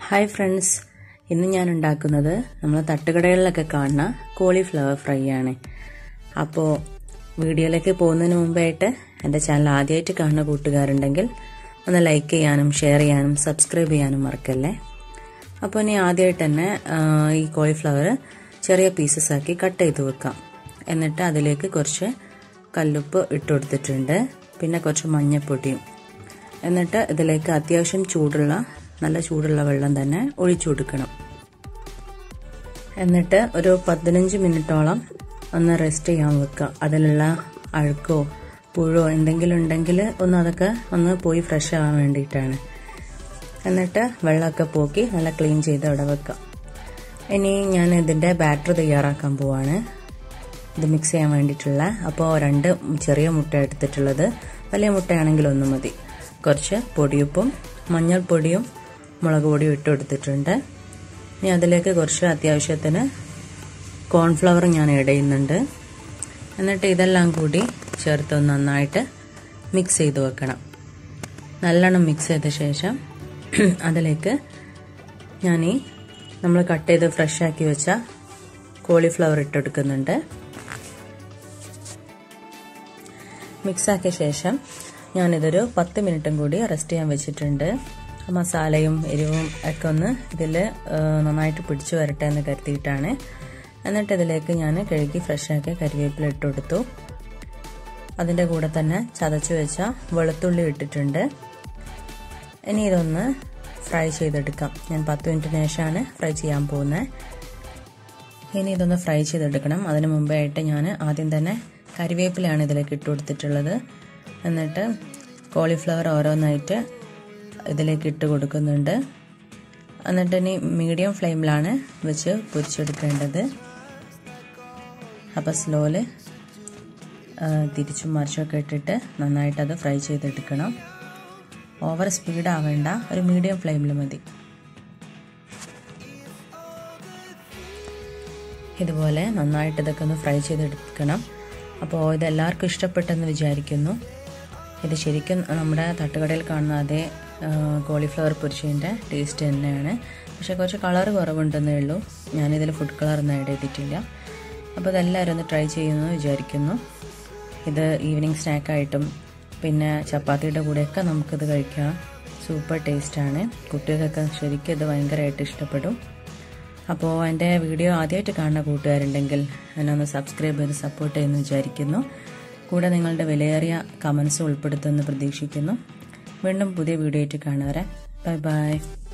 hi friends ഇന്ന് ഞാൻ ഉണ്ടാക്കുന്നത് നമ്മൾ തട്ടുകടകളിലൊക്കെ കാണുന്ന കോളിഫ്ലവർ ഫ്രൈ ആണ് അപ്പോൾ വീഡിയോയിലേക്ക് പോകുന്നതിന് മുമ്പായിട്ട് എൻ്റെ ചാനൽ ആദ്യമായിട്ട് കാണുന്ന കൂട്ടുകാരുണ്ടെങ്കിൽ ഒന്ന് ലൈക്ക് ചെയ്യാനും ഷെയർ ചെയ്യാനും സബ്സ്ക്രൈബ് ചെയ്യാനും മറക്കല്ലേ അപ്പോൾ ഇനി ആദ്യമായിട്ട് തന്നെ ഈ കോളിഫ്ലവർ ചെറിയ പീസസ് ആക്കി കട്ട് ചെയ്ത് വെക്കാം എന്നിട്ട് അതിലേക്ക് കുറച്ച് കല്ലുപ്പ് ഇട്ട് കൊടുത്തിട്ടുണ്ട് പിന്നെ കുറച്ച് മഞ്ഞൾപ്പൊടിയും എന്നിട്ട് ഇതിലേക്ക് അത്യാവശ്യം ചൂടുള്ള നല്ല ചൂടുള്ള വെള്ളം തന്നെ ഒഴിച്ചു കൊടുക്കണം എന്നിട്ട് ഒരു പതിനഞ്ച് മിനിറ്റോളം ഒന്ന് റെസ്റ്റ് ചെയ്യാൻ വെക്കുക അതിലുള്ള അഴുക്കോ പുഴോ എന്തെങ്കിലും ഉണ്ടെങ്കിൽ ഒന്ന് അതൊക്കെ ഒന്ന് പോയി ഫ്രഷ് ആവാൻ വേണ്ടിയിട്ടാണ് എന്നിട്ട് വെള്ളമൊക്കെ പോക്കി നല്ല ക്ലീൻ ചെയ്ത് അവിടെ വെക്കാം ഇനി ഞാൻ ഇതിൻ്റെ ബാറ്റർ തയ്യാറാക്കാൻ പോവാണ് ഇത് മിക്സ് ചെയ്യാൻ വേണ്ടിയിട്ടുള്ള അപ്പോൾ രണ്ട് ചെറിയ മുട്ട എടുത്തിട്ടുള്ളത് വലിയ മുട്ടയാണെങ്കിൽ ഒന്ന് മതി കുറച്ച് പൊടിയുപ്പും മഞ്ഞൾപ്പൊടിയും മുളക് പൊടിയും ഇട്ട് കൊടുത്തിട്ടുണ്ട് ഇനി അതിലേക്ക് കുറച്ച് അത്യാവശ്യത്തിന് കോൺഫ്ലവർ ഞാൻ ആഡ് ചെയ്യുന്നുണ്ട് എന്നിട്ട് ഇതെല്ലാം കൂടി ചേർത്ത് നന്നായിട്ട് മിക്സ് ചെയ്ത് വെക്കണം നല്ലോണം മിക്സ് ചെയ്ത ശേഷം അതിലേക്ക് ഞാൻ ഈ നമ്മൾ കട്ട് ചെയ്ത് ഫ്രഷ് ആക്കി വെച്ച കോളിഫ്ലവർ ഇട്ടെടുക്കുന്നുണ്ട് മിക്സാക്കിയ ശേഷം ഞാനിതൊരു പത്ത് മിനിറ്റും കൂടി റെസ്റ്റ് ചെയ്യാൻ വെച്ചിട്ടുണ്ട് മസാലയും എരിവും ഒക്കെ ഒന്ന് ഇതിൽ നന്നായിട്ട് പിടിച്ചു വരട്ടെ എന്ന് കരുതിയിട്ടാണ് എന്നിട്ട് ഇതിലേക്ക് ഞാൻ കഴുകി ഫ്രഷാക്കി കരിവേപ്പില ഇട്ട് കൊടുത്തു അതിൻ്റെ കൂടെ തന്നെ ചതച്ചു വെച്ച വെളുത്തുള്ളി ഇട്ടിട്ടുണ്ട് ഇനി ഇതൊന്ന് ഫ്രൈ ചെയ്തെടുക്കാം ഞാൻ പത്ത് മിനിറ്റിന് ശേഷമാണ് ഫ്രൈ ചെയ്യാൻ പോകുന്നത് ഇനി ഇതൊന്ന് ഫ്രൈ ചെയ്തെടുക്കണം അതിന് മുമ്പായിട്ട് ഞാൻ ആദ്യം തന്നെ കരിവേപ്പിലയാണ് ഇതിലേക്ക് ഇട്ട് കൊടുത്തിട്ടുള്ളത് എന്നിട്ട് കോളിഫ്ലവർ ഓരോന്നായിട്ട് ഇതിലേക്ക് ഇട്ട് കൊടുക്കുന്നുണ്ട് എന്നിട്ട് ഇനി മീഡിയം ഫ്ലെയിമിലാണ് വെച്ച് പൊരിച്ചെടുക്കേണ്ടത് അപ്പോൾ സ്ലോയിൽ തിരിച്ചും മറിച്ചൊക്കെ ഇട്ടിട്ട് നന്നായിട്ട് അത് ഫ്രൈ ചെയ്തെടുക്കണം ഓവർ സ്പീഡ് ആവേണ്ട ഒരു മീഡിയം ഫ്ലെയിമിൽ മതി ഇതുപോലെ നന്നായിട്ട് ഇതൊക്കെ ഒന്ന് ഫ്രൈ ചെയ്തെടുക്കണം അപ്പോൾ ഇത് എല്ലാവർക്കും ഇഷ്ടപ്പെട്ടെന്ന് വിചാരിക്കുന്നു ഇത് ശരിക്കും നമ്മുടെ തട്ടുകടയിൽ കാണുന്ന അതേ കോളിഫ്ലവർ പൊരിച്ചതിൻ്റെ ടേസ്റ്റ് തന്നെയാണ് പക്ഷേ കുറച്ച് കളർ കുറവുണ്ടെന്നേ ഉള്ളൂ ഞാനിതിൽ ഫുഡ് കളറൊന്നും ആഡ് ചെയ്തിട്ടില്ല അപ്പോൾ ഇതെല്ലാവരും ഒന്ന് ട്രൈ ചെയ്യുമെന്ന് വിചാരിക്കുന്നു ഇത് ഈവനിങ് സ്നാക്കായിട്ടും പിന്നെ ചപ്പാത്തിയുടെ കൂടെയൊക്കെ നമുക്കിത് കഴിക്കാം സൂപ്പർ ടേസ്റ്റാണ് കുട്ടികൾക്കൊക്കെ ശരിക്കും ഇത് ഭയങ്കരമായിട്ട് ഇഷ്ടപ്പെടും അപ്പോൾ എൻ്റെ വീഡിയോ ആദ്യമായിട്ട് കാണുന്ന കൂട്ടുകാരുണ്ടെങ്കിൽ എന്നെ ഒന്ന് സബ്സ്ക്രൈബ് ചെയ്ത് സപ്പോർട്ട് ചെയ്യുമെന്ന് വിചാരിക്കുന്നു കൂടെ നിങ്ങളുടെ വിലയേറിയ കമൻസ് ഉൾപ്പെടുത്തുമെന്ന് പ്രതീക്ഷിക്കുന്നു വീണ്ടും പുതിയ വീഡിയോ ആയിട്ട് കാണുവരെ ബൈ ബൈ